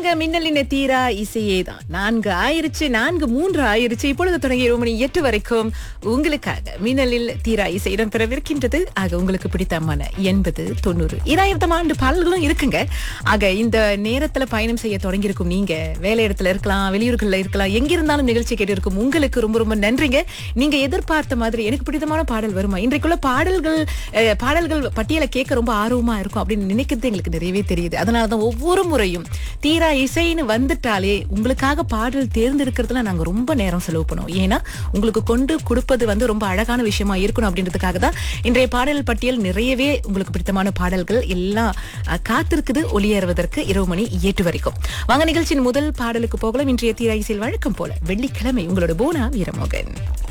ஆக மின்னலின தீரா இசையே தான் நான்கு ஆயிருச்சு நான்கு மூன்று ஆயிருச்சு இப்பொழுது தொடங்கி ஒரு மணி எட்டு வரைக்கும் உங்களுக்காக மின்னலில் தீரா இசை இடம்பெறவிருக்கின்றது ஆக உங்களுக்கு பிடித்தமான எண்பது தொண்ணூறு இராயிரத்தம் ஆண்டு பாடல்களும் இருக்குங்க ஆக இந்த நேரத்துல பயணம் செய்ய தொடங்கியிருக்கும் நீங்க வேலை இடத்துல இருக்கலாம் வெளியூர்கள்ல இருக்கலாம் எங்க இருந்தாலும் நிகழ்ச்சி கேட்டு இருக்கும் உங்களுக்கு ரொம்ப ரொம்ப நன்றிங்க நீங்க எதிர்பார்த்த மாதிரி எனக்கு பிடித்தமான பாடல் வருமா இன்றைக்குள்ள பாடல்கள் அஹ், பாடல்கள் பட்டியலை கேட்க ரொம்ப ஆர்வமா இருக்கும் அப்படின்னு நினைக்கிறது எங்களுக்கு நிறையவே தெரியுது அதனாலதான் ஒவ்வொரு முறையும் தீரா இசைன்னு வந்துட்டாலே உங்களுக்காக பாடல் தேர்ந்தெடுக்கிறதுல நாங்க ரொம்ப நேரம் செலவு பண்ணுவோம் ஏன்னா உங்களுக்கு கொண்டு கொடுப்பது வந்து ரொம்ப அழகான விஷயமா இருக்கணும் அப்படின்றதுக்காக தான் இன்றைய பாடல் பட்டியல் நிறையவே உங்களுக்கு பிடித்தமான பாடல்கள் எல்லாம் அஹ், காத்திருக்குது ஒளியேறுவதற்கு இரவு மணி எட்டு வரைக்கும் வாங்க நிகழ்ச்சியின் முதல் பாடலுக்கு போகலாம் இன்றைய தீரா இசையில் வழக்கம் போல வெள்ளிக்கிழமை உங்களோட போனா வீரமோகன்